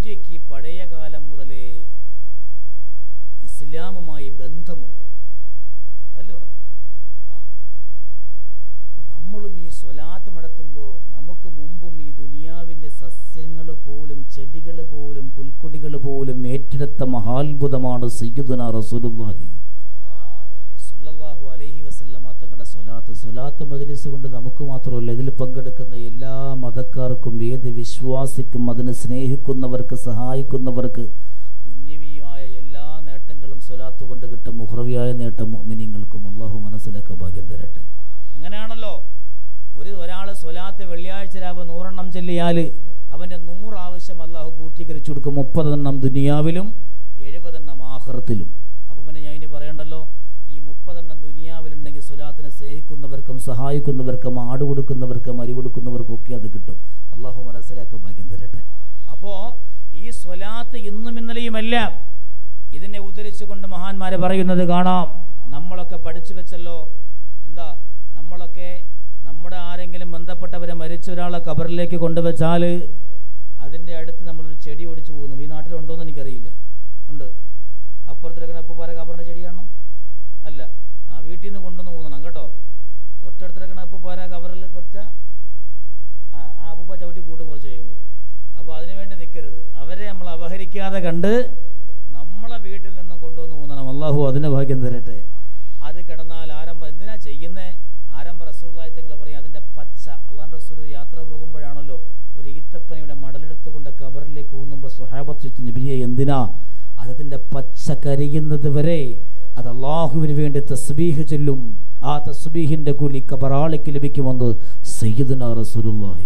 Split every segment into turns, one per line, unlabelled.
ഇന്ത്യക്ക് പഴയ കാലം മുതലേ ഇസ്ലാമുമായി ബന്ധമുണ്ട് അതല്ലേ പറഞ്ഞ ആ അപ്പൊ നമ്മളും ഈ സ്വലാത്ത് നടത്തുമ്പോൾ നമുക്ക് മുമ്പും ഈ ദുനിയാവിൻ്റെ സസ്യങ്ങൾ പോലും ചെടികൾ പോലും പുൽക്കൊടികൾ പോലും ഏറ്റെടുത്ത മഹാത്ഭുതമാണ് സയ്യിദുന റസൂലുള്ളാഹി സല്ലല്ലാഹു അലൈഹി വസല്ലമ തങ്ങളുടെ സ്വലാത്ത് സ്വലാത്ത് മജ്ലിസ് കൊണ്ട് നമുക്ക് മാത്രമല്ല ഇതിൽ പങ്കെടുക്കുന്ന എല്ലാ മതക്കാർക്കും ഏത് വിശ്വാസിക്കും അതിനെ സ്നേഹിക്കുന്നവർക്ക് സഹായിക്കുന്നവർക്ക് ദുന്യവിയായ എല്ലാ നേട്ടങ്ങളും സ്വലാത്ത് കൊണ്ട് കിട്ടും മുഹ്റവിയായ നേട്ടം മുഅ്മിനീങ്ങൾക്കും അള്ളാഹു മനസ്സിലാക്കുക ഭാഗ്യം തരട്ടെ അങ്ങനെയാണല്ലോ ഒരു ഒരാൾ സ്വലാത്ത് വെള്ളിയാഴ്ച രാവ് നൂറെണ്ണം ചെല്ലിയാൽ അവൻ്റെ നൂറ് ആവശ്യം അള്ളാഹു പൂർത്തീകരിച്ചു കൊടുക്കും മുപ്പതെണ്ണം ദുനിയാവിലും എഴുപതെണ്ണം ആഹ്റത്തിലും അപ്പോൾ പിന്നെ ഞാൻ ഇനി പറയണ്ടല്ലോ ഈ മുപ്പതെണ്ണം ദുനിയാവിലുണ്ടെങ്കിൽ സ്വലാത്തിനെ സ്നേഹിക്കുന്നവർക്കും സഹായിക്കുന്നവർക്കും ആട് കൊടുക്കുന്നവർക്കും അരി കൊടുക്കുന്നവർക്കും ഒക്കെ അത് കിട്ടും അള്ളാഹു മനസ്സിലാക്കുക ഭാഗ്യം തരട്ടെ അപ്പോൾ ഈ സ്വലാത്ത് ഇന്നും ഇന്നലെയുമല്ല ഇതിനെ ഉദ്ധരിച്ചുകൊണ്ട് മഹാന്മാരെ പറയുന്നത് കാണാം നമ്മളൊക്കെ പഠിച്ചു വെച്ചല്ലോ എന്താ നമ്മളൊക്കെ നമ്മുടെ ആരെങ്കിലും ബന്ധപ്പെട്ടവരെ മരിച്ച ഒരാളെ കബറിലേക്ക് കൊണ്ടുവച്ചാൽ അതിൻ്റെ അടുത്ത് നമ്മളൊരു ചെടി ഒടിച്ചു പോകുന്നു ഈ നാട്ടിലുണ്ടോയെന്ന് എനിക്കറിയില്ല ഉണ്ട് അപ്പുറത്തിരിക്കണ ഉപ്പുപാര കബറിൻ്റെ ചെടിയാണോ അല്ല ആ വീട്ടിൽ നിന്ന് കൊണ്ടുവന്ന് ഊന്നണം കേട്ടോ തൊട്ടടുത്തിരിക്കണ ഉപ്പുപാര കബറിൽ കൊച്ച ആ ആ ഉപ്പുപ്പ ചവിട്ടി കൂട്ടും കുറച്ച് കഴിയുമ്പോൾ അപ്പോൾ അതിനു വേണ്ടി നിൽക്കരുത് അവരെ നമ്മൾ അപഹരിക്കാതെ കണ്ട് നമ്മളെ വീട്ടിൽ നിന്നും കൊണ്ടുവന്ന് ഊന്നണം അള്ളാഹു അതിന് ഭാഗ്യം തരട്ടെ അത് കിടന്നാൽ ആരംഭം എന്തിനാ ചെയ്യുന്നേ ആരംഭ റസൂലായി തങ്ങൾ പറയും അതിൻ്റെ പച്ച അള്ളാൻ റസൂൽ യാത്ര പോകുമ്പോഴാണല്ലോ ഒരു ഈത്തപ്പനയുടെ മടലെടുത്ത് കൊണ്ട് കബറിലേക്ക് ഊന്നുമ്പോൾ സുഹാബത്ത് ചോദിച്ചു നബിയെ എന്തിനാ അതതിൻ്റെ പച്ച കരിയുന്നത് വരെ അത് അള്ളാഹുവിന് വേണ്ടി തസ്ബീഹ് ചൊല്ലും ആ തസ്ബീഹിന്റെ കൂലി കബറാളിക്ക് ലഭിക്കുമെന്ന് സയ്യിദുന റസൂലുള്ളാഹി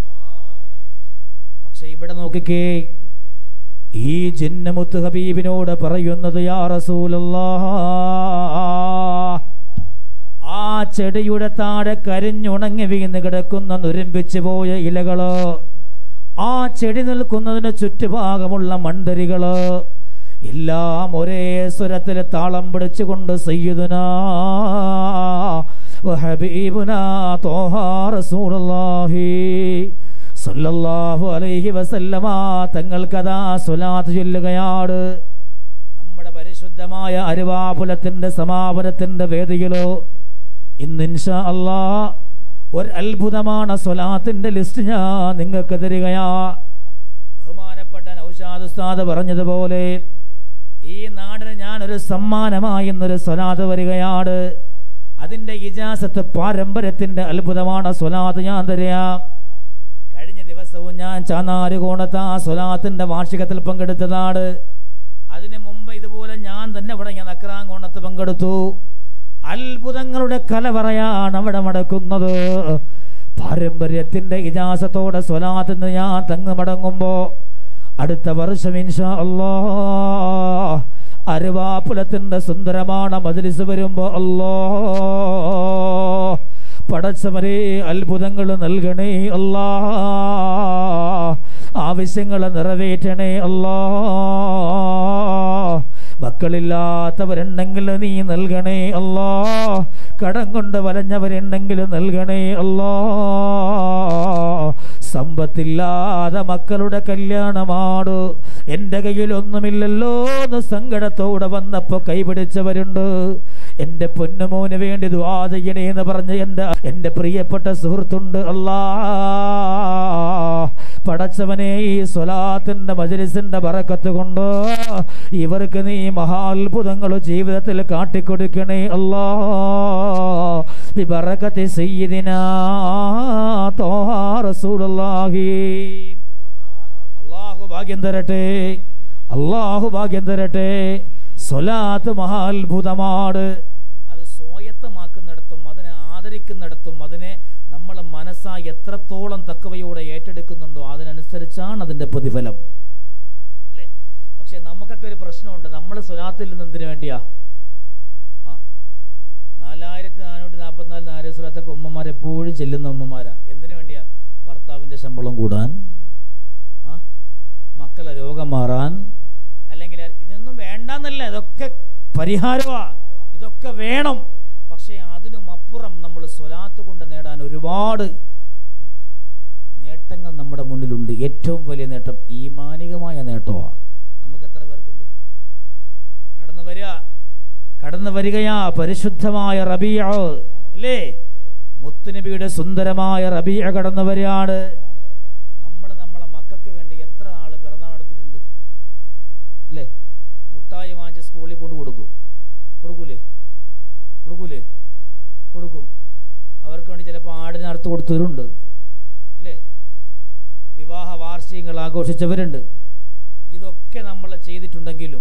പക്ഷെ ഇവിടെ നോക്കിക്കേ ഈ ജിന്നമുത്ത് ഹബീബിനോട് പറയുന്നത് യാ റസൂലല്ലാ ആ ചെടിയുടെ താഴെ കരിഞ്ഞുണങ്ങി വീണ് കിടക്കുന്ന നുരമ്പിച്ചു പോയ ഇലകള് ആ ചെടി നിൽക്കുന്നതിന് ചുറ്റുഭാഗമുള്ള മണ്ടരികള് എല്ലാം ഒരേ സ്വരത്തിൽ താളം പിടിച്ചുകൊണ്ട് സയ്യിദുന വഹബീബുന തോഹാ റസൂലുള്ളാഹി സല്ലല്ലാഹു അലൈഹി വസല്ലമ തങ്ങൾക്കതാ സ്വലാത്ത് ചൊല്ലുകയാണ് നമ്മുടെ പരിശുദ്ധമായ അരുവാപുലത്തിന്റെ സമാപനത്തിന്റെ വേദിയിലോ ഇന്ന് ഇൻഷാ അല്ലാ ഒരു അത്ഭുതമാണ് സ്വലാത്തിന്റെ ലിസ്റ്റ് ഞാൻ നിങ്ങൾക്ക് തരികയാ ബഹുമാനപ്പെട്ട നൗഷാദ് ഉസ്താദ് പറഞ്ഞതുപോലെ ഈ നാടിന് ഞാനൊരു സമ്മാനമായി എന്നൊരു സ്വലാത്ത് വരികയാണ് അതിന്റെ ഇജാസത്ത് പാരമ്പര്യത്തിന്റെ അത്ഭുതമാണ് സ്വലാത്ത് ഞാൻ തരാം കഴിഞ്ഞ ദിവസവും ഞാൻ ചാനാരുകോണത്ത് ആ സ്വലാത്തിന്റെ വാർഷികത്തിൽ പങ്കെടുത്തതാണ് അതിനു മുമ്പ് ഇതുപോലെ ഞാൻ തന്നെ ഇവിടെ ഞാൻ അക്രാങ്കോണത്ത് പങ്കെടുത്തു അത്ഭുതങ്ങളുടെ കലവറയാണ് അവിടെ നടക്കുന്നത് പാരമ്പര്യത്തിന്റെ ഇജാസത്തോടെ സ്വലാത്തിന് ഞാൻ തങ്ങ് മടങ്ങുമ്പോ അടുത്ത വർഷം ഇൻഷാ അല്ലാ അരുവാപ്പുലത്തിന്റെ സുന്ദരമാണ് മജലിസ് വരുമ്പോ അല്ലോ പടച്ചവരെ അത്ഭുതങ്ങൾ നൽകണേ അല്ലാ ആവശ്യങ്ങൾ നിറവേറ്റണേ അല്ലാ മക്കളില്ലാത്തവരുണ്ടെങ്കിൽ നീ നൽകണേ അല്ലാ കടം കൊണ്ട് വലഞ്ഞവരുണ്ടെങ്കിൽ നൽകണേ അല്ലാ സമ്പത്തില്ലാതെ മക്കളുടെ കല്യാണമാണ് എൻ്റെ കയ്യിൽ ഒന്നുമില്ലല്ലോ എന്ന് സങ്കടത്തോടെ വന്നപ്പോ കൈപിടിച്ചവരുണ്ട് എൻ്റെ പൊന്നുമോന് വേണ്ടി ദുആ ചെയ്യണേ എന്ന് പറഞ്ഞ് എൻ്റെ എൻ്റെ പ്രിയപ്പെട്ട സുഹൃത്തുണ്ട് അല്ലാ പടച്ചവനെ ഈ സ്വലാത്തിന്റെ മജലിസിന്റെ ബറക്കത്ത് കൊണ്ട് ഇവർക്ക് നീ മഹാത്ഭുതങ്ങൾ ജീവിതത്തിൽ കാട്ടിക്കൊടുക്കണേ അല്ലാ ബിബറക്കത്തി സയ്യിദിനാ തോഹാ റസൂലുള്ളാഹി അള്ളാഹു ഭാഗ്യം തരട്ടെ അള്ളാഹു ഭാഗ്യം തരട്ടെ സ്വലാത്ത് മഹാത്ഭുതമാണ് അത് സ്വായത്തമാക്കുന്നിടത്തും അതിനെ ആദരിക്കുന്നിടത്തും അതിനെ നമ്മൾ മനസ്സാ എത്രത്തോളം തക്കവയോടെ ഏറ്റെടുക്കുന്നുണ്ടോ അതിനനുസരിച്ചാണ് അതിന്റെ പ്രതിഫലം അല്ലേ പക്ഷെ നമുക്കൊക്കെ ഒരു പ്രശ്നമുണ്ട് നമ്മൾ സ്വലാത്തിൽ നിന്ന് എന്തിനു വേണ്ടിയാ ആ നാലായിരത്തി നാനൂറ്റി നാൽപ്പത്തിനാല് നാല് സ്വലത്തൊക്കെ ഉമ്മമാർ എപ്പോഴും ചെല്ലുന്ന ഉമ്മമാരാ എന്തിനു വേണ്ടിയാ ഭർത്താവിന്റെ ശമ്പളം കൂടാൻ ആ മക്കളെ രോഗം മാറാൻ അല്ലെങ്കിൽ ഇതൊന്നും വേണ്ടെന്നല്ല ഇതൊക്കെ പരിഹാരമാ ഇതൊക്കെ വേണം പക്ഷേ അതിനും അപ്പുറം നമ്മൾ സ്വലാത്ത് കൊണ്ട് നേടാൻ ഒരുപാട് നേട്ടങ്ങൾ നമ്മുടെ മുന്നിലുണ്ട് ഏറ്റവും വലിയ നേട്ടം ഈമാനികമായ നേട്ടം കടന്നു വരികയാ പരിശുദ്ധമായ റബിയ ഇല്ലേ മുത്തുനബിയുടെ സുന്ദരമായ റബിയ കടന്നു വരികയാണ് നമ്മൾ നമ്മളെ മക്കൾക്ക് വേണ്ടി എത്ര ആള് പിറന്നാൾ നടത്തിയിട്ടുണ്ട് അല്ലേ മുട്ടായി വാങ്ങിച്ച് സ്കൂളിൽ കൊണ്ട് കൊടുക്കും കൊടുക്കൂലേ കൊടുക്കൂലേ കൊടുക്കും അവർക്ക് വേണ്ടി ചിലപ്പോൾ ആടിനെ അറുത്ത് കൊടുത്തവരുണ്ട് അല്ലേ വിവാഹ വാർഷികങ്ങൾ ആഘോഷിച്ചവരുണ്ട് ഇതൊക്കെ നമ്മൾ ചെയ്തിട്ടുണ്ടെങ്കിലും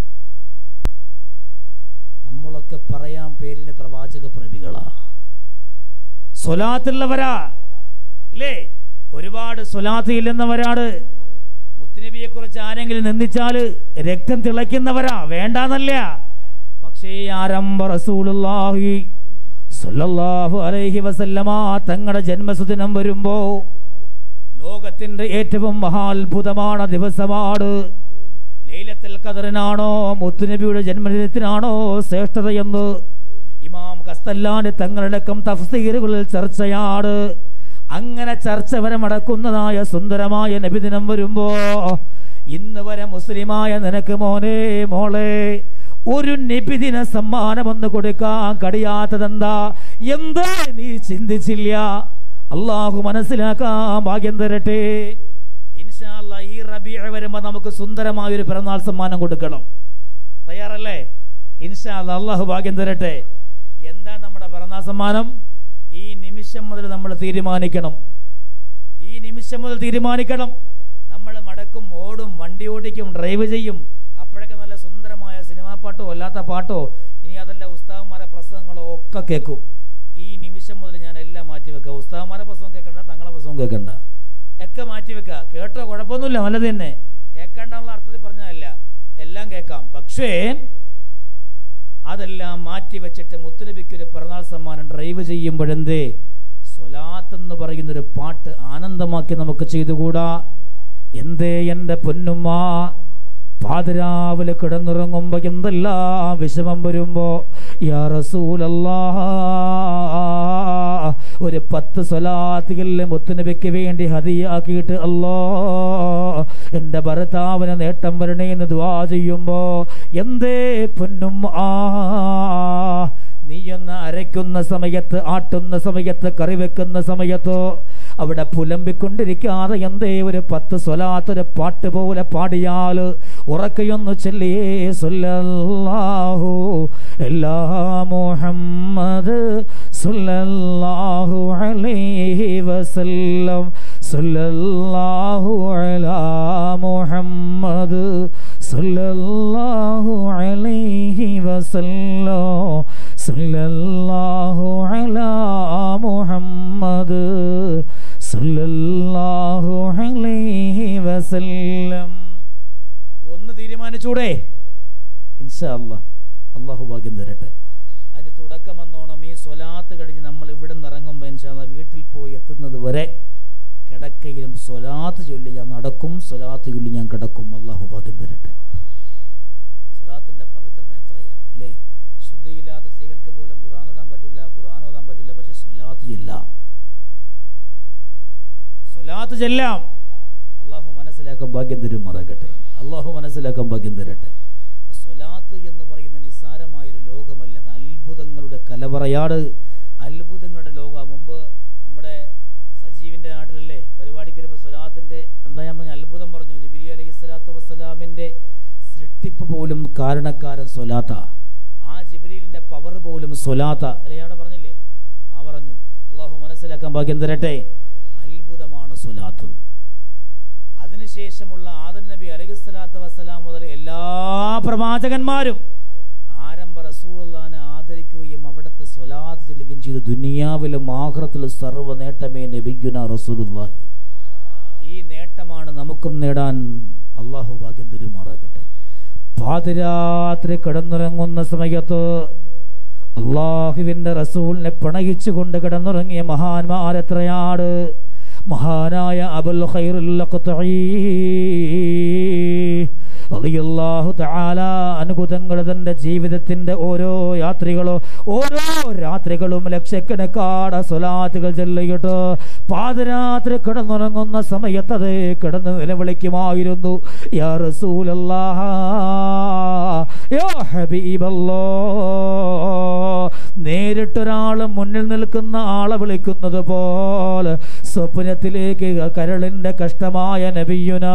നമ്മളൊക്കെ പറയാൻ പേരിന് പ്രവാചക പ്രേമികളാ സ്വലാത്തുള്ളവരാ ഇല്ലേ ഒരുപാട് സ്വലാത്ത് ഇല്ലെന്നവരാണ് മുത്തുനബിയെ കുറിച്ച് ആരെങ്കിലും നിന്ദിച്ചാല് രക്തം തിളയ്ക്കുന്നവരാ വേണ്ടാന്നല്ല പക്ഷേ ആരംഭ റസൂലുള്ളാഹി സ്വല്ലല്ലാഹു അലൈഹി വസല്ലമ തങ്ങളുടെ ജന്മസുദിനം വരുമ്പോ ലോകത്തിന്റെ ഏറ്റവും മഹാത്ഭുതമാണ് ദിവസമാണ് ലൈലത്തുൽ ഖദറിനാണോ മുത്തുനബിയുടെ ജന്മദിനത്തിനാണോ ശ്രേഷ്ഠതയെന്ന് ഇമാം കസ്തല്ലാന് തങ്ങളടക്കം തഫ്സീറുകളിൽ ചർച്ചയാണ് അങ്ങനെ ചർച്ച വരെ മടക്കുന്നതായ സുന്ദരമായ നബിദിനം വരുമ്പോ ഇന്ന് വരെ മുസ്ലിമായ നിനക്ക് മോനെ മോളെ ഒരു നബിദിന സമ്മാനമൊന്ന് കൊടുക്കാൻ കഴിയാത്തതെന്താ എന്താ നീ ചിന്തിച്ചില്ല അള്ളാഹു മനസ്സിലാക്കാൻ ഭാഗ്യം തരട്ടെ ഇൻഷാ അല്ലാ ഈ റബീഅ വരുമ്പോ നമുക്ക് സുന്ദരമായ ഒരു പിറന്നാൾ സമ്മാനം കൊടുക്കണം തയ്യാറല്ലേ ഇൻഷാ അല്ലാ അള്ളാഹു ഭാഗ്യം തരട്ടെ എന്താ നമ്മുടെ പിറന്നാൾ സമ്മാനം ഈ നിമിഷം മുതൽ നമ്മൾ തീരുമാനിക്കണം ഈ നിമിഷം മുതൽ തീരുമാനിക്കണം നമ്മൾ നടക്കും ഓടും വണ്ടി ഓടിക്കും ഡ്രൈവ് ചെയ്യും അപ്പോഴൊക്കെ നല്ല സുന്ദരമായ സിനിമാ പാട്ടോ അല്ലാത്ത പാട്ടോ ഇനി അതല്ല ഉസ്താവന്മാരെ പ്രസംഗങ്ങളോ ഒക്കെ കേൾക്കും ഈ നിമിഷം മുതൽ ഞാൻ എല്ലാം മാറ്റി വെക്കുക ഉസ്താവന്മാരെ പ്രസംഗം കേൾക്കണ്ട തങ്ങളെ പ്രസംഗം കേൾക്കണ്ട ഒക്കെ മാറ്റി വെക്കുക കേട്ടോ കുഴപ്പമൊന്നുമില്ല നല്ലത് തന്നെ കേൾക്കേണ്ടെന്നുള്ള അർത്ഥത്തിൽ പറഞ്ഞതല്ല എല്ലാം കേൾക്കാം പക്ഷേ അതെല്ലാം മാറ്റി വെച്ചിട്ട് മുത്തുനബിക്ക് ഒരു പിറന്നാൾ സമ്മാനം ഡ്രൈവ് ചെയ്യുമ്പോഴെന്തേ സ്വലാത്ത് എന്ന് പറയുന്നൊരു പാട്ട് ആനന്ദമാക്കി നമുക്ക് ചെയ്തുകൂടാ എന്തേ എൻ്റെ പൊന്നുമ്മ പാതിരാവിലെ കിടന്നുറങ്ങുമ്പോ എന്തെല്ലാം വിഷമം വരുമ്പോ യാ റസൂലല്ലാ ഒരു പത്ത് സ്വലാത്തുകളിലെ മുത്തുനബിക്ക് വേണ്ടി ഹതിയാക്കിയിട്ട് അല്ലോ എൻ്റെ ഭർത്താവിന് നേട്ടം വരണേ എന്ന് ദുവാ ചെയ്യുമ്പോ എന്തേ പൊന്നും ആ നീയൊന്ന് അരയ്ക്കുന്ന സമയത്ത് ആട്ടുന്ന സമയത്ത് കറി വെക്കുന്ന സമയത്തോ അവിടെ പുലമ്പിക്കൊണ്ടിരിക്കാതെ എന്തേ ഒരു പത്ത് സ്വലാത്തൊരു പാട്ട് പോലെ പാടിയാൽ ഉറക്കയൊന്നു ചൊല്ലിയേ സല്ലല്ലാഹു എല്ലാ മുഹമ്മദ് സല്ലല്ലാഹു അലൈഹി വസല്ലം സല്ലല്ലാഹു അലാ മുഹമ്മദ് സല്ലല്ലാഹു അലൈഹി വസല്ലം സല്ലല്ലാഹു അലാ മുഹമ്മദ് സല്ലല്ലാഹു അലൈഹി വസല്ലം ഒന്ന് തീരുമാനിച്ചൂടെ ഇൻഷാ അല്ലാ അള്ളാഹു ഭാഗ്യം തരട്ടെ അതിന് തുടക്കം എന്നോണം ഈ സ്വലാത്ത് കഴിഞ്ഞ് നമ്മൾ ഇവിടെ നിന്ന് ഇറങ്ങുമ്പോൾ ഇൻഷാ അല്ലാ വീട്ടിൽ പോയി എത്തുന്നത് വരെ കിടക്കയിലും സ്വലാത്ത് ചൊല്ലി ഞാൻ നടക്കും സ്വലാത്ത് ചൊല്ലി ഞാൻ കിടക്കും അള്ളാഹു ഭാഗ്യം തരട്ടെ സ്വലാത്തിന്റെ പവിത്രത എത്രയാ അല്ലേ ശുദ്ധിയില്ലാത്ത സ്ത്രീകൾക്ക് പോലും ഖുർആൻ തൊടാൻ പറ്റില്ല ഖുർആൻ ഓതാൻ പറ്റില്ല പക്ഷെ സ്വലാത്ത് ചെല്ലാം സ്വലാത്ത് ചെല്ലാം അള്ളാഹു മനസ്സിലാക്കാൻ ഭാഗ്യം തരും മറക്കട്ടെ അള്ളാഹു മനസ്സിലാക്കാൻ ഭാഗ്യം തരട്ടെ അപ്പൊ സ്വലാത്ത് എന്ന് പറയുന്ന നിസ്സാരമായൊരു ലോകമല്ല അത് അത്ഭുതങ്ങളുടെ കലവറയാണ് അത്ഭുതങ്ങളുടെ ലോകം മുമ്പ് നമ്മുടെ സജീവിന്റെ നാട്ടിലല്ലേ പരിപാടിക്ക് വരുമ്പോൾ സ്വലാത്തിന്റെ എന്താ ഞാൻ പറഞ്ഞ അത്ഭുതം പറഞ്ഞു ജിബിരി അലൈഹി സ്വലാത്തു വസ്സലാമിന്റെ സൃഷ്ടിപ്പ് പോലും കാരണക്കാരൻ സ്വലാത്ത ആ ജിബിരിലിന്റെ പവർ പോലും സ്വലാത്ത അല്ലെ അവിടെ പറഞ്ഞില്ലേ ആ പറഞ്ഞു അള്ളാഹു മനസ്സിലാക്കാൻ ഭാഗ്യം തരട്ടെ അത്ഭുതമാണ് സ്വലാത്ത് അതിനുശേഷമുള്ള ആദൻ നബി അലൈഹി സ്വലാത്തു വസ്സലാം മുതൽ എല്ലാ പ്രവാചകന്മാരും ആരംഭ റസൂലുള്ളാനെ ആദരിക്കുകയും അവിടുത്തെ സ്വലാത്ത് ചെല്ലുകയും ചെയ്തു ദുനിയാവിലും ആഹ്റത്തിലും സർവ്വ നേട്ടമേ നബിയുന റസൂലുള്ളാഹി ഈ നേട്ടമാണ് നമുക്കും നേടാൻ അള്ളാഹു ഭാഗ്യം തരുമാറാകട്ടെ പാതിരാത്രി കിടന്നുറങ്ങുന്ന സമയത്ത് അള്ളാഹുവിന്റെ റസൂലിനെ പിണയിച്ചുകൊണ്ട് കിടന്നുറങ്ങിയ മഹാന്മാരെത്രയാണ് മഹാനായ അബുൽ ഖൈറുൽ ഖത്ഈ റളിയല്ലാഹു തആല അനുകൂതങ്ങൾ തന്റെ ജീവിതത്തിന്റെ ഓരോ യാത്രികളോ ഓരോ രാത്രികളും ലക്ഷക്കണക്കാട് സ്വലാത്തുകൾ ചൊല്ലിയിട്ട് പാതിരാത്രി കിടന്നുറങ്ങുന്ന സമയത്ത് അത് കിടന്ന് നിലവിളിക്കുമായിരുന്നു യാ റസൂലല്ലാഹ്
യാ ഹബീബല്ലോ നേരിട്ടൊരാൾ മുന്നിൽ നിൽക്കുന്ന ആളെ വിളിക്കുന്നത് പോലെ സ്വപ്നത്തിലേക്ക് കരളിന്റെ കഷ്ടമായ നബിയുന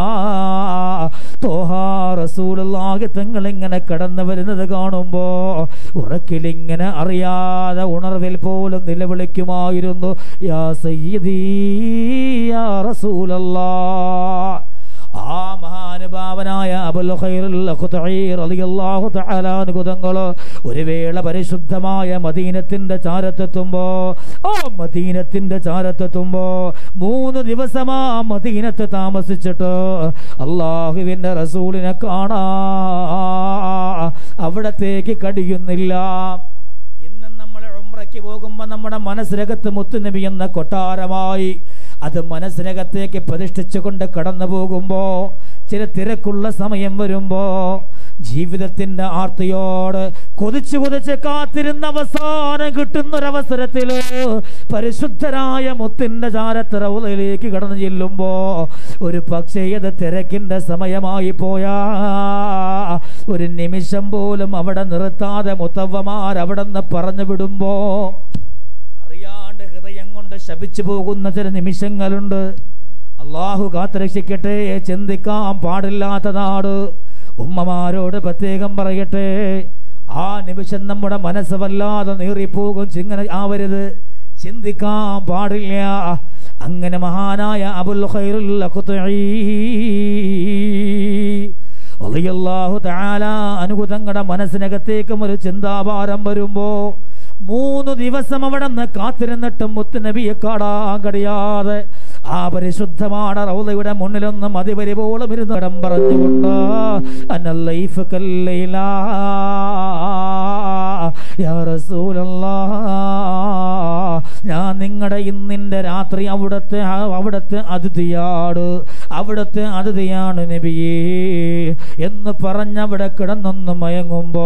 തോഹാ റസൂലുള്ളാഹി തങ്ങൾ ഇങ്ങനെ കടന്നു വരുന്നത് കാണുമ്പോ ഉറക്കിലിങ്ങനെ അറിയാതെ ഉണർവിൽ പോലും നിലവിളിക്കുമായിരുന്നു യാ സയ്യിദീ യാ റസൂലല്ലാ ആ മഹാനുഭാവനായ അബുൽ ഖൈറുൽ ഖുതഈ റളിയല്ലാഹു തആല അനുഗതങ്ങൾ ഒരു വേള പരിശുദ്ധമായ മദീനത്തിന്റെ ചാരത്തെത്തുമ്പോ ആ മദീനത്തിന്റെ ചാരത്തെത്തുമ്പോ മൂന്ന് ദിവസം ആ മദീനത്ത് താമസിച്ചിട്ട് അള്ളാഹുവിന്റെ റസൂലിനെ കാണാ അവിടത്തേക്ക് കഴിയുന്നില്ല ഇന്ന് നമ്മൾ ഉംറയ്ക്ക് പോകുമ്പോൾ നമ്മുടെ മനസ്സിനകത്ത് മുത്തുനബി എന്ന കൊട്ടാരമായി അത് മനസ്സിനകത്തേക്ക് പ്രതിഷ്ഠിച്ചുകൊണ്ട് കടന്നു പോകുമ്പോ ചില തിരക്കുള്ള സമയം വരുമ്പോ ജീവിതത്തിന്റെ ആർത്തിയോട് കൊതിച്ചു കൊതിച്ച് കാത്തിരുന്ന അവസാനം കിട്ടുന്നൊരവസരത്തില് പരിശുദ്ധരായ മുത്തിന്റെ ചാരത്തിറവുകളിലേക്ക് കടന്നു ചെല്ലുമ്പോ ഒരു പക്ഷേ അത് തിരക്കിന്റെ സമയമായി പോയാ ഒരു നിമിഷം പോലും അവിടെ നിർത്താതെ മുത്തവ്വമാർ അവിടെ നിന്ന് പറഞ്ഞു വിടുമ്പോ അറിയാണ്ട് ഹൃദയം കൊണ്ട് ശപിച്ചു പോകുന്ന ചില നിമിഷങ്ങളുണ്ട് അള്ളാഹു കാത്തുരക്ഷിക്കട്ടെ ചിന്തിക്കാൻ പാടില്ലാത്ത നാട് ഉമ്മമാരോട് പ്രത്യേകം പറയട്ടെ ആ നിമിഷം നമ്മുടെ മനസ്സ് വല്ലാതെ നീറിപ്പോകും ചിങ്ങനെ ആവരുത് ചിന്തിക്കാൻ പാടില്ല അങ്ങനെ മഹാനായ അബുൽ ഖൈറുൽ ഖുത്ഈ റളിയല്ലാഹു തആല അനുഗതങ്ങളുടെ മനസ്സിനകത്തേക്കും ഒരു ചിന്താഭാരം വരുമ്പോ മൂന്ന് ദിവസം അവിടെ നിന്ന് കാത്തിരുന്നിട്ടും മുത്തുനബിയെ കാണാൻ കഴിയാതെ ആ പരിശുദ്ധമാണ് റൗദയുടെ മുന്നിലൊന്ന് മതിവരിപോളം ഇരുന്ന് ഇടം പറഞ്ഞുകൊണ്ട് അനൽ ലൈഫ് കല്ലൈല യാ റസൂലല്ലാഹ് ഞാൻ നിങ്ങളുടെ ഇന്നിന്റെ രാത്രി അവിടുത്തെ അവിടുത്തെ അതിഥിയാണ് അവിടുത്തെ അതിഥിയാണ് നബിയേ എന്ന് പറഞ്ഞവിടെ കിടന്നൊന്ന് മയങ്ങുമ്പോ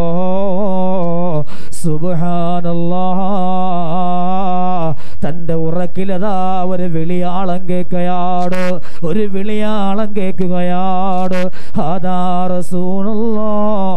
സുബ്ഹാനല്ലാ തന്റെ ഉറക്കിലതാ ഒരു വിളിയാളം കേൾക്കയാട് ഒരു വിളിയാളം കേൾക്കുകയാട് അതാ റസൂലുള്ളാ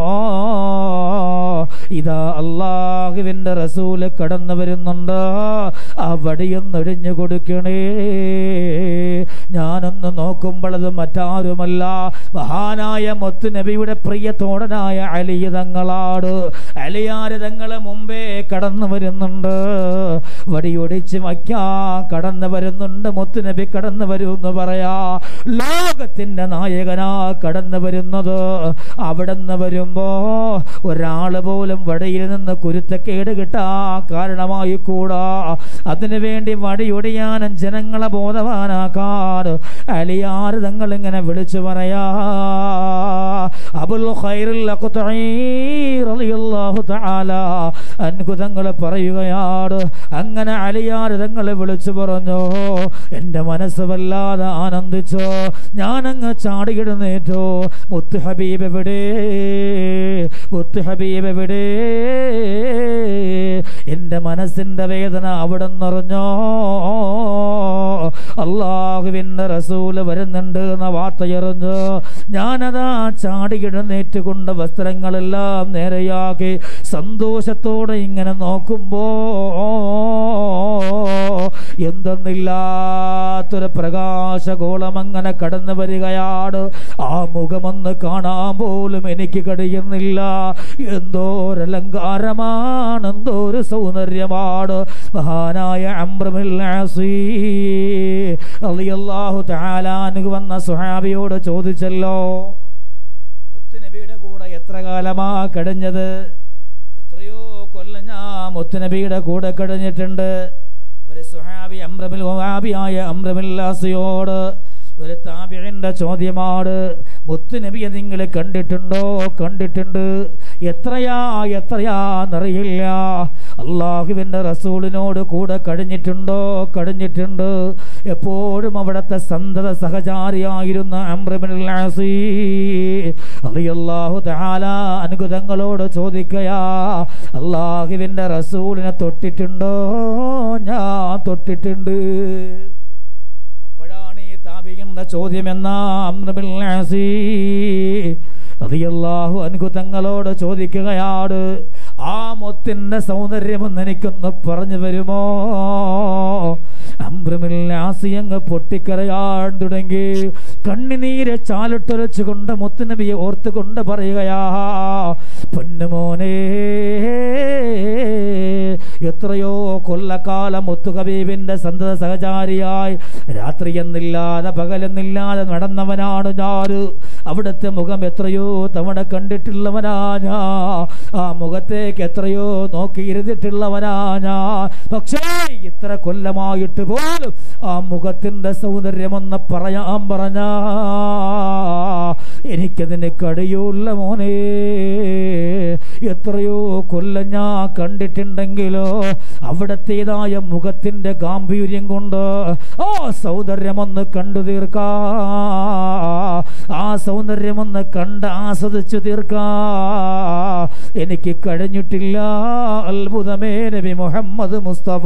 ഇതാ അള്ളാഹുവിന്റെ റസൂല് കടന്നു വരുന്നുണ്ട് അവിടെയൊന്നൊഴിഞ്ഞു കൊടുക്കണേ ഞാനൊന്ന് നോക്കുമ്പോൾ അത് മറ്റാരുമല്ല മഹാനായ മുത്തു നബിയുടെ പ്രിയത്തോടനായ അലിയതങ്ങളാട് അലിയാരതങ്ങള് മുമ്പേ കടന്നു വരുന്നുണ്ട് വടിയൊടിച്ച് വയ്ക്കാൻ കടന്നു വരുന്നുണ്ട് മുത്തു നബി കടന്നു വരുമെന്ന് പറയാ ലോകത്തിന്റെ നായകനാ കടന്നു വരുന്നത് അവിടെ നിന്ന് വരുമ്പോ ഒരാള് പോലും വടിയിൽ നിന്ന് കുരുത്തക്കേട് കിട്ടാ കാരണമായി കൂടാ അതിനു വേണ്ടി വടിയൊടിയാനും ജനങ്ങളെ ബോധവാനാക്കാൻ അലിയാറ് തങ്ങൾ ഇങ്ങനെ വിളിച്ചു പറയാ അബുൽ ഖൈറുൽ ഖുത്ഈ റളിയല്ലാഹു തആല അൻകുതങ്ങൾ പറയുകയാണ് അങ്ങനെ അലിയാർ തങ്ങളെ വിളിച്ചു പറഞ്ഞു എൻ്റെ മനസ്സ് വല്ലാതെ ആനന്ദിച്ചു ഞാനങ്ങ് ചാടിയിടുന്നേറ്റു മുത്ത് ഹബീബ് എവിടെ മുത്ത് ഹബീബ് എവിടെ എൻ്റെ മനസ്സിൻ്റെ വേദന അവിടെ നിറഞ്ഞോ അള്ളാഹുവിൻ്റെ റസൂല് വരുന്നുണ്ട് എന്ന വാർത്തയറിഞ്ഞു ഞാനതാ ചാടിയിടുന്നേറ്റുകൊണ്ട് വസ്ത്രങ്ങളെല്ലാം നേരെയാക്കി സന്തോഷത്തോടെ ഇങ്ങനെ നോക്കുമ്പോ എന്തെന്നില്ലാത്തൊരു പ്രകാശഗോളം അങ്ങനെ കടന്നു വരികയാണ് ആ മുഖമൊന്ന് കാണാൻ പോലും എനിക്ക് കഴിയുന്നില്ല എന്തോരലങ്കാരമാണ് എന്തോരു സൗന്ദര്യമാണ് മഹാനായ അമ്രമിൽ അള്ളാഹു താലാനു വന്ന സുഹാബിയോട് ചോദിച്ചല്ലോ മുത്തുനബിയുടെ കൂടെ എത്ര കാലമാ കഴിഞ്ഞത് എത്രയോ കൊല്ലം ഞാൻ മുത്തുനബിയുടെ കൂടെ കഴിഞ്ഞിട്ടുണ്ട് ഒരു സുഹാബി അമ്രമിൽ വഹാബിയായ അമ്രമില്ലാസിയോട് ഒരു താബിഴിന്റെ ചോദ്യമാണ് മുത്തുനബിയെ നിങ്ങൾ കണ്ടിട്ടുണ്ടോ കണ്ടിട്ടുണ്ട് എത്രയാ എത്രയാന്നറിയില്ല അള്ളാഹുവിൻ്റെ റസൂലിനോട് കൂടെ കഴിഞ്ഞിട്ടുണ്ടോ കഴിഞ്ഞിട്ടുണ്ട് എപ്പോഴും അവിടുത്തെ സന്തത സഹചാരിയായിരുന്ന അമ്രബിൻലാസി അള്ളാഹു താല അനുഗതങ്ങളോട് ചോദിക്കയാ അള്ളാഹുവിൻ്റെ റസൂലിനെ തൊട്ടിട്ടുണ്ടോ ഞാൻ തൊട്ടിട്ടുണ്ട് അപ്പോഴാണ് ഈ താപികന്റെ ചോദ്യം എന്നാ റളിയല്ലാഹു അൻഹു തങ്ങളോട് ചോദിക്കുകയാണ് ആ മുത്തിന്റെ സൗന്ദര്യമൊന്ന് എനിക്കൊന്ന് പറഞ്ഞു വരുമോ അമ്രമില്ലാസിയങ്ങ് പൊട്ടിക്കരയാൻ തുടങ്ങി കണ്ണിനീരെ ചാലിട്ടൊരച്ചു കൊണ്ട് മുത്തുനബിയെ ഓർത്തുകൊണ്ട് പറയുകയാ പൊന്നുമോനേ എത്രയോ കൊല്ലക്കാലം മുത്തുകബീബിന്റെ സന്തത സഹചാരിയായി രാത്രി എന്നില്ലാതെ പകലെന്നില്ലാതെ നടന്നവനാണ് ഞാൻ അവിടുത്തെ മുഖം എത്രയോ തവണ കണ്ടിട്ടുള്ളവനാ ഞാൻ ആ മുഖത്തേക്ക് എത്രയോ നോക്കിയിരുന്നിട്ടുള്ളവനാ ഞാൻ പക്ഷേ ഇത്ര കൊല്ലമായിട്ട് പോലും ആ മുഖത്തിന്റെ സൗന്ദര്യമൊന്ന് പറയാൻ പറഞ്ഞ എനിക്കതിന് കഴിയൂല്ല മോനെ എത്രയോ കൊല്ലം ഞാൻ കണ്ടിട്ടുണ്ടെങ്കിലോ അവിടത്തേതായ മുഖത്തിന്റെ ഗാംഭീര്യം കൊണ്ട് ആ സൗന്ദര്യമൊന്ന് കണ്ടു തീർക്കാ ആ സൗന്ദര്യമൊന്ന് കണ്ട് ആസ്വദിച്ചു തീർക്കാ എനിക്ക് കഴിഞ്ഞിട്ടില്ല അത്ഭുതമേ നബി മുഹമ്മദ് മുസ്തഫ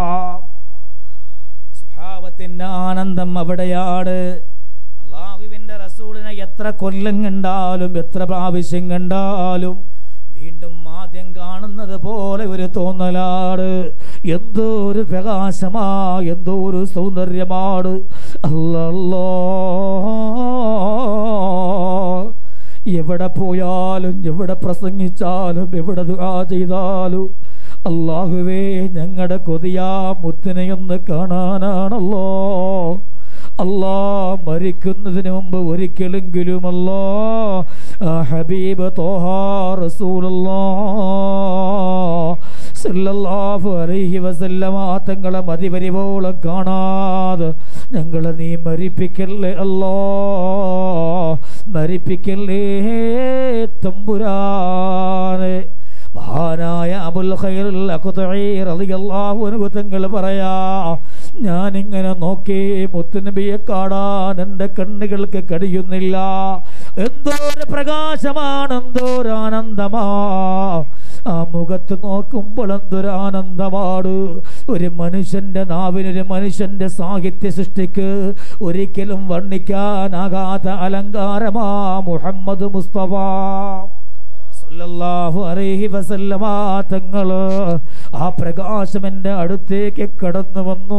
സുഹാവത്തിന്റെ ആനന്ദം അവിടെയാണ് അള്ളാഹുവിന്റെ റസൂലിനെ എത്ര കൊല്ലം കണ്ടാലും എത്ര പ്രാവശ്യം കണ്ടാലും വീണ്ടും ആദ്യം കാണുന്നത് പോലെ ഒരു തോന്നലാണ് എന്തോ ഒരു പ്രകാശമാ എന്തോ ഒരു സൗന്ദര്യമാണ് അല്ലല്ലോ എവിടെ പോയാലും എവിടെ പ്രസംഗിച്ചാലും എവിടെ ദുആ ചെയ്താലും അള്ളാഹുവേ ഞങ്ങളുടെ കൊതിയാ മുത്തിനെയൊന്ന് കാണാനാണല്ലോ അല്ലാ മരിക്കുന്നതിന് മുമ്പ് ഒരിക്കലെങ്കിലുമല്ലോ ആ ഹബീബ് തോഹാ റസൂലല്ലാ സല്ലല്ലാഹു അലൈഹി വസല്ലമ തങ്ങളെ മതിവരിവോളം കാണാതെ ഞങ്ങളെ നീ മരിപ്പിക്കല്ലേ അല്ലോ മരിപ്പിക്കല്ലേ തമ്പുരാനെ മഹാനായ അബുൽ ഖൈറുൽ അഖ്തഈ റളിയല്ലാഹു അൻഹു തങ്ങൾ പറയാ ഞാനിങ്ങനെ നോക്കി മുത്തുനബിയെ കാണാൻ എൻ്റെ കണ്ണുകൾക്ക് കഴിയുന്നില്ല എന്തോ ഒരു പ്രകാശമാണ് എന്തോ ഒരു ആനന്ദമാ ആ മുഖത്ത് നോക്കുമ്പോൾ എന്തൊരു ആനന്ദമാണ് ഒരു മനുഷ്യന്റെ നാവിനൊരു മനുഷ്യന്റെ സാഹിത്യ സൃഷ്ടിക്ക് ഒരിക്കലും വർണ്ണിക്കാനാകാത്ത അലങ്കാരമാ മുഹമ്മദ് മുസ്തഫ സല്ലല്ലാഹു അലൈഹി വസല്ലമ തങ്ങള് ആ പ്രകാശം എൻ്റെ അടുത്തേക്ക് കടന്നു വന്നു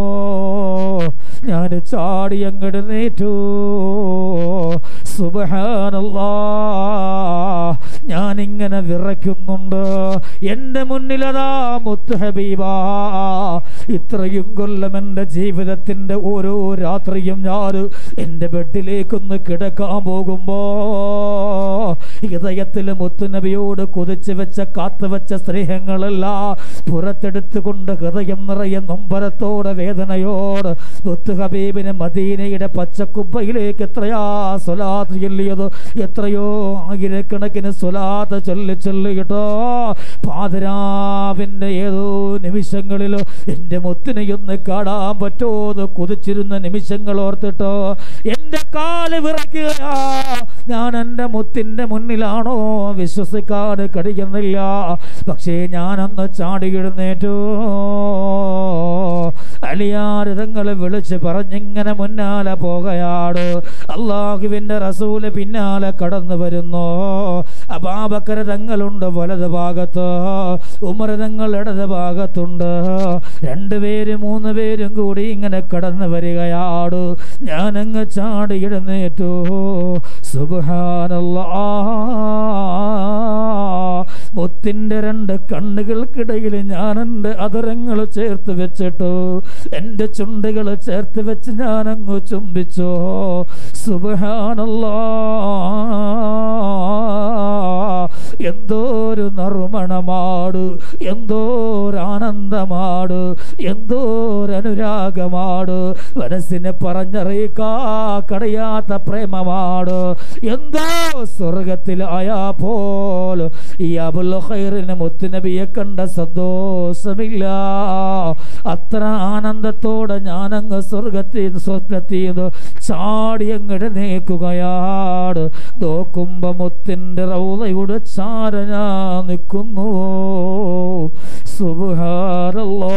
ഞാൻ ചാടി അങ്ങട് നേറ്റു സുബഹാനല്ലാ ഞാനിങ്ങനെ വിറയ്ക്കുന്നുണ്ട് എൻ്റെ മുന്നിലതാ മുത്ത് ഹബീബാ ഇത്രയും കൊല്ലം എൻ്റെ ജീവിതത്തിൻ്റെ ഓരോ രാത്രിയും ഞാൻ എൻ്റെ ബെഡിലേക്കൊന്ന് കിടക്കാൻ പോകുമ്പോ ഹൃദയത്തിൽ മുത്തുനബിയോട് കൊതിച്ചു വെച്ച കാത്തുവെച്ച സ്നേഹങ്ങളെല്ലാം പുറത്തെടുത്തുകൊണ്ട് ഹൃദയം നിറയെ നൊമ്പരത്തോടെ വേദനയോട് മുത്തു ഹബീബിന് മദീനയുടെ പച്ചക്കുപ്പയിലേക്ക് എത്രയാ സ്വലാത്ത് ചൊല്ലിയത് എത്രയോ ആയിരക്കണക്കിന് സ്വലാത്ത് ചൊല്ലി ചൊല്ലിട്ടോ പാതിരാവിൻ്റെ ഏതോ നിമിഷങ്ങളിൽ എൻ്റെ മുത്തിനെയൊന്ന് കാണാൻ പറ്റുമോ കൊതിച്ചിരുന്ന നിമിഷങ്ങൾ ഓർത്തിട്ടോ എൻ്റെ കാല് വിറയ്ക്കുകയാ ഞാൻ എൻ്റെ മുത്തിൻ്റെ മുന്നിലാണോ വിശ്വസിക്കാൻ കഴിയുന്നില്ല പക്ഷേ ഞാനന്ന് ചാടി എഴുന്നേറ്റു അലിയാരിതങ്ങളെ വിളിച്ച് പറഞ്ഞിങ്ങനെ മുന്നാലെ പോകുകയാണ് അള്ളാഹുവിൻ്റെ റസൂല് പിന്നാലെ കടന്നു വരുന്നു അബാബക്കര തങ്ങളുണ്ട് വലത് ഭാഗത്ത് ഉമർ തങ്ങൾ ഇടത് ഭാഗത്തുണ്ട് രണ്ടുപേര് മൂന്ന് പേരും കൂടി ഇങ്ങനെ കടന്നു വരികയാണ് ഞാനങ്ങ് ചാടി എഴുന്നേറ്റു സുബാനല്ലാ മുത്തിന്റെ രണ്ട് കണ്ണുകൾക്കിടയിൽ ഞാൻ എൻ്റെ അതരങ്ങൾ ചേർത്ത് വെച്ചിട്ടു എൻ്റെ ചുണ്ടുകൾ ചേർത്ത് വെച്ച് ഞാൻ അങ്ങ് ചുംബിച്ചു സുബഹാനല്ലാ എന്തോ ഒരു നറുമണമാട് എന്തോ ഒരു ആനന്ദമാട് എന്തോ ഒരു അനുരാഗമാട് മനസ്സിനെ പറഞ്ഞറിയിക്കാ കടയാത്ത പ്രേമമാട് എന്തോ സ്വർഗത്തിലായാ പോൽ ഈ അബുൽ ഖൈറിന് മുത്തുനബിയെ കണ്ട സന്തോഷമില്ല അത്ര ആനന്ദത്തോടെ ഞാനങ്ങ് സ്വർഗത്തിൽ സ്വപ്നത്തിൽ ചാടി അങ്ങട് നീക്കുകയാണ് നോക്കുമ്പോ മുത്തിന്റെ റൗലയുടെ ചാര ഞാൻ നിൽക്കുന്നു സുബാരല്ലോ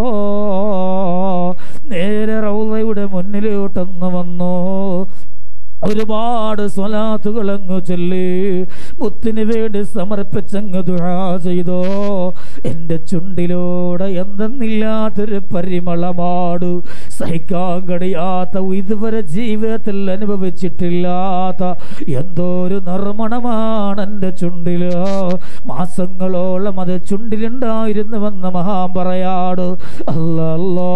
നേരെ റൗലയുടെ മുന്നിലോട്ടൊന്ന് വന്നു ഒരുപാട് സ്വലാത്തുകൾ അങ്ങ് ചൊല്ലി മുത്തിന് വേണ്ടി സമർപ്പിച്ചങ്ങ് ദുആ ചെയ്തോ എൻ്റെ ചുണ്ടിലൂടെ എന്തെന്നില്ലാത്തൊരു പരിമളമാട് സഹിക്കാൻ കഴിയാത്ത ഇതുവരെ ജീവിതത്തിൽ അനുഭവിച്ചിട്ടില്ലാത്ത എന്തോ ഒരു നർമ്മണമാണ് എൻ്റെ ചുണ്ടില് മാസങ്ങളോളം അത് ചുണ്ടിലുണ്ടായിരുന്നുവെന്ന് മഹാൻ പറയാട് അല്ലല്ലോ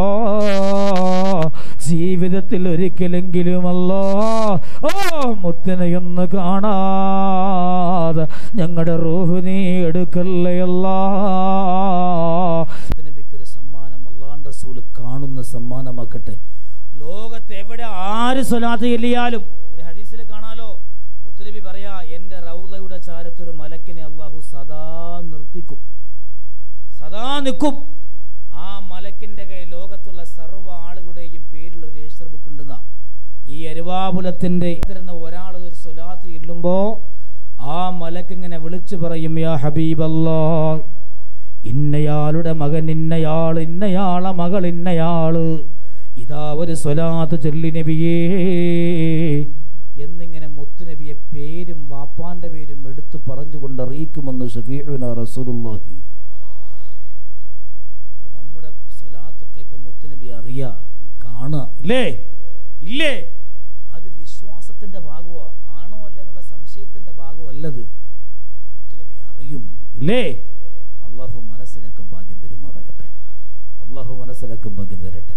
ജീവിതത്തിൽ ഒരിക്കലെങ്കിലും അല്ലോ ഓ മുത്തിനെയൊന്ന് കാണാതെ ഞങ്ങളുടെ റൂഹ് നീ എടുക്കല്ലേ അല്ലാ
നബിക്കൊരു സമ്മാനം അള്ളാൻ റസൂൽ കാണുന്ന സമ്മാനമാക്കട്ടെ ലോകത്ത് എവിടെ ആര് സ്വലാത്ത് ചെല്ലിയാലും ഒരു ഹദീസിൽ കാണാലോ മുത്തനബി പറയാ എൻ്റെ റൗലയുടെ ചാരത്തൊരു മലക്കിനെ അള്ളാഹു സദാ നിർത്തിക്കും സദാ നിൽക്കും ആ മലക്കിൻ്റെ കൈ ലോകത്തുള്ള സർവ്വ ആളുകളുടെയും പേരിലുള്ള ഒരു രജിസ്റ്റർ ബുക്ക് ഉണ്ടെന്ന ഈ അരുവാപുലത്തിൻ്റെ തരുന്ന ഒരാൾ ഒരു സ്വലാത്ത് ചെല്ലുമ്പോൾ ആ മലക്കിങ്ങനെ വിളിച്ചു പറയും യാ ഹബീബല്ലാ ഇന്നയാളുടെ മകൻ ഇന്നയാൾ ഇന്നയാളെ മകൾ ഇന്നയാള് ഇതാ ഒരു സ്വലാത്ത് ചൊല്ലി നബിയേ എന്നിങ്ങനെ മുത്തുനബിയെ പേരും വാപ്പാന്റെ പേരും എടുത്തു പറഞ്ഞുകൊണ്ട് അറിയിക്കുമെന്ന് ഷഫീഉന റസൂലുള്ളാഹി അപ്പൊ നമ്മുടെ സ്വലാത്തൊക്കെ ഇപ്പൊ മുത്തുനബി അറിയാ കാണുക ഇല്ലേ ഇല്ലേ അത് വിശ്വാസത്തിന്റെ ഭാഗമാ ആണോ അല്ലേ എന്നുള്ള സംശയത്തിന്റെ ഭാഗമല്ലത് മുത്തുനബി അറിയും ഇല്ലേ അള്ളാഹു മനസ്സിലാക്കും ഭാഗ്യം തരുമാറാകട്ടെ അള്ളാഹു മനസ്സിലാക്കും ഭാഗ്യം തരട്ടെ